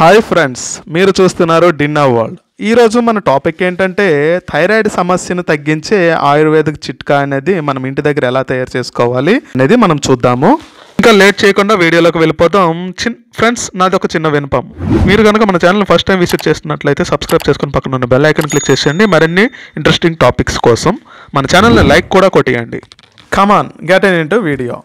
hi friends మీరు చూస్తున్నారు డిన్నా world ఈరోజు మన టాపిక్ ఏంటంటే థైరాయిడ్ సమస్యను తగ్గించే ఆయుర్వేదిక్ చిట్కా అనేది మనం ఇంటి దగ్గర ఎలా తయారు చేసుకోవాలి అనేది మనం చూద్దాము ఇంకా లేట్ చేయకుండా వీడియోలోకి వెళ్ళిపోతాం చిన్ ఫ్రెండ్స్ నాది ఒక చిన్న వినపం మీరు కనుక మన ఛానల్ ఫస్ట్ టైం విజిట్ చేస్తున్నట్లయితే సబ్స్క్రైబ్ చేసుకుని పక్కన ఉన్న బెల్ ఐకన్ క్లిక్ చేసేయండి మరిన్ని ఇంట్రెస్టింగ్ టాపిక్స్ కోసం మన ఛానల్ని లైక్ కూడా కొట్టేయండి come on get in into video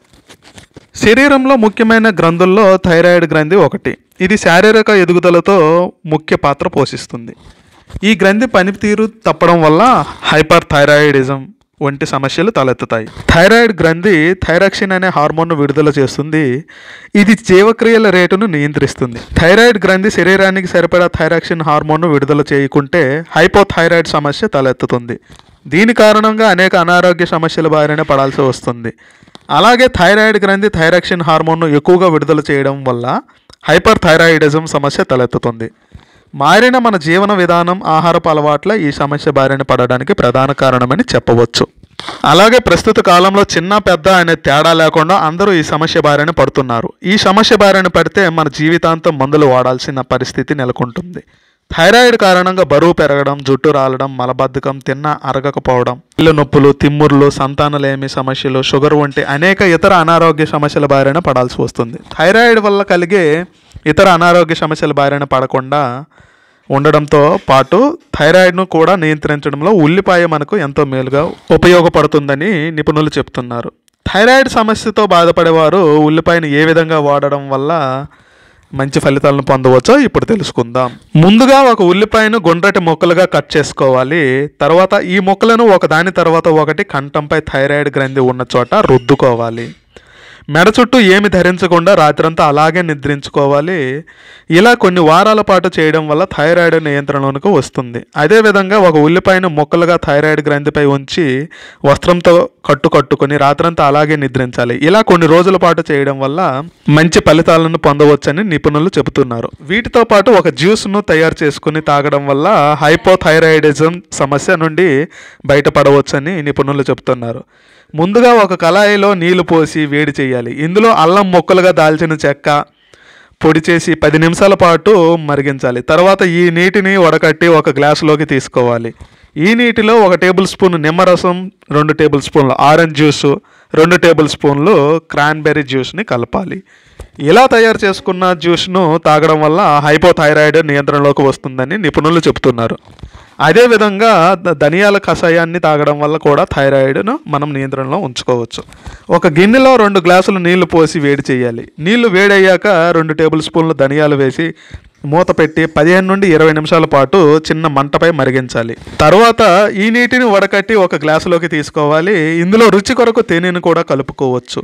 శరీరంలో ముఖ్యమైన గ్రంథుల్లో థైరాయిడ్ గ్రంథి ఒకటి ఇది శారీరక ఎదుగుదలతో ముఖ్య పాత్ర పోషిస్తుంది ఈ గ్రంథి పనితీరు తప్పడం వల్ల హైపర్ థైరాయిడిజం వంటి సమస్యలు తలెత్తుతాయి థైరాయిడ్ గ్రంథి థైరాక్సిన్ అనే హార్మోన్ను విడుదల చేస్తుంది ఇది జీవక్రియల రేటును నియంత్రిస్తుంది థైరాయిడ్ గ్రంథి శరీరానికి సరిపడా థైరాక్సిన్ హార్మోన్ను విడుదల చేయకుంటే హైపోథైరాయిడ్ సమస్య తలెత్తుతుంది దీని కారణంగా అనేక అనారోగ్య సమస్యల బారిన పడాల్సి వస్తుంది అలాగే థైరాయిడ్ గ్రంథి థైరాక్సిన్ హార్మోన్ను ఎక్కువగా విడుదల చేయడం వల్ల హైపర్ థైరాయిడిజం సమస్య తలెత్తుతుంది మారిన మన జీవన విధానం ఆహారపు అలవాట్ల ఈ సమస్య బారిన పడడానికి ప్రధాన కారణమని చెప్పవచ్చు అలాగే ప్రస్తుత కాలంలో చిన్న పెద్ద అనే తేడా లేకుండా అందరూ ఈ సమస్య బారిన పడుతున్నారు ఈ సమస్య బారిన పడితే మన జీవితాంతం మందులు వాడాల్సిన పరిస్థితి నెలకొంటుంది థైరాయిడ్ కారణంగా బరువు పెరగడం జుట్టు రాలడం మలబద్ధకం తిన్న అరగకపోవడం ఇల్లు నొప్పులు తిమ్ముర్లు సంతానలేమి సమస్యలు షుగర్ వంటి అనేక ఇతర అనారోగ్య సమస్యల బారిన పడాల్సి వస్తుంది థైరాయిడ్ వల్ల కలిగే ఇతర అనారోగ్య సమస్యల బారిన పడకుండా ఉండడంతో పాటు థైరాయిడ్ను కూడా నియంత్రించడంలో ఉల్లిపాయ మనకు ఎంతో మేలుగా ఉపయోగపడుతుందని నిపుణులు చెప్తున్నారు థైరాయిడ్ సమస్యతో బాధపడేవారు ఉల్లిపాయను ఏ విధంగా వాడడం వల్ల మంచి ఫలితాలను పొందవచ్చో ఇప్పుడు తెలుసుకుందాం ముందుగా ఒక ఉల్లిపాయను గుండ్రటి ముక్కలుగా కట్ చేసుకోవాలి తర్వాత ఈ ముక్కలను ఒకదాని తర్వాత ఒకటి కంఠంపై థైరాయిడ్ గ్రంథి ఉన్న చోట రుద్దుకోవాలి మెడ చుట్టూ ఏమి ధరించకుండా రాత్రంతా అలాగే నిద్రించుకోవాలి ఇలా కొన్ని వారాల పాటు చేయడం వల్ల థైరాయిడ్ నియంత్రణలోనికి వస్తుంది అదేవిధంగా ఒక ఉల్లిపాయను ముక్కలుగా థైరాయిడ్ గ్రంథిపై ఉంచి వస్త్రంతో కట్టు కట్టుకొని రాత్రంతా అలాగే నిద్రించాలి ఇలా కొన్ని రోజుల పాటు చేయడం వల్ల మంచి ఫలితాలను పొందవచ్చని నిపుణులు చెబుతున్నారు వీటితో పాటు ఒక జ్యూస్ను తయారు చేసుకుని తాగడం వల్ల హైపోథైరాయిడిజం సమస్య నుండి బయటపడవచ్చని నిపుణులు చెబుతున్నారు ముందుగా ఒక కళాయిలో నీళ్లు పోసి వేడి చేయాలి ఇందులో అల్లం ముక్కలుగా దాల్చిన చెక్క పొడి చేసి పది నిమిషాల పాటు మరిగించాలి తర్వాత ఈ నీటిని వడకట్టి ఒక గ్లాసులోకి తీసుకోవాలి ఈ నీటిలో ఒక టేబుల్ స్పూన్ నిమ్మరసం రెండు టేబుల్ స్పూన్లు ఆరెంజ్ జ్యూస్ రెండు టేబుల్ స్పూన్లు క్రాన్బెర్రీ జ్యూస్ని కలపాలి ఇలా తయారు చేసుకున్న జ్యూస్ను తాగడం వల్ల హైపోథైరాయిడ్ నియంత్రణలోకి వస్తుందని నిపుణులు చెబుతున్నారు అదేవిధంగా ద- ధనియాల కషాయాన్ని తాగడం వల్ల కూడా థైరాయిడ్ను మనం నియంత్రణలో ఉంచుకోవచ్చు ఒక గిన్నెలో రెండు గ్లాసులు నీళ్లు పోసి వేడి చేయాలి నీళ్లు వేడయ్యాక రెండు టేబుల్ స్పూన్లు ధనియాలు వేసి మూత పెట్టి పదిహేను నుండి ఇరవై నిమిషాల పాటు చిన్న మంటపై మరిగించాలి తర్వాత ఈ నీటిని వడకట్టి ఒక గ్లాసులోకి తీసుకోవాలి ఇందులో రుచి కొరకు తేనెను కూడా కలుపుకోవచ్చు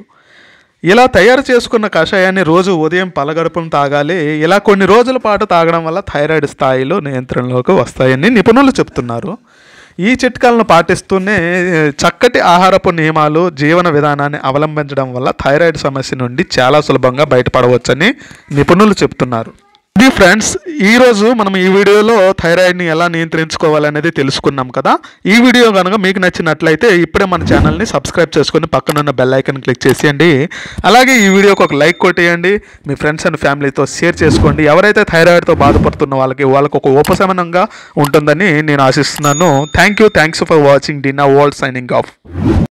ఇలా తయారు చేసుకున్న కషాయాన్ని రోజు ఉదయం పలగడుపును తాగాలి ఇలా కొన్ని రోజుల పాటు తాగడం వల్ల థైరాయిడ్ స్థాయిలు నియంత్రణలోకి వస్తాయని నిపుణులు చెప్తున్నారు ఈ చిట్కాలను పాటిస్తూనే చక్కటి ఆహారపు నియమాలు జీవన విధానాన్ని అవలంబించడం వల్ల థైరాయిడ్ సమస్య నుండి చాలా సులభంగా బయటపడవచ్చని నిపుణులు చెప్తున్నారు ఇది ఫ్రెండ్స్ ఈరోజు మనం ఈ వీడియోలో థైరాయిడ్ని ఎలా నియంత్రించుకోవాలనేది తెలుసుకున్నాం కదా ఈ వీడియో కనుక మీకు నచ్చినట్లయితే ఇప్పుడే మన ఛానల్ని సబ్స్క్రైబ్ చేసుకొని పక్కన ఉన్న బెల్ ఐకన్ క్లిక్ చేసేయండి అలాగే ఈ వీడియోకి ఒక లైక్ కొట్టేయండి మీ ఫ్రెండ్స్ అండ్ ఫ్యామిలీతో షేర్ చేసుకోండి ఎవరైతే థైరాయిడ్తో బాధపడుతున్న వాళ్ళకి వాళ్ళకి ఒక ఉపశమనంగా ఉంటుందని నేను ఆశిస్తున్నాను thank you thanks for watching డిన్నా వరల్డ్ సైనింగ్ ఆఫ్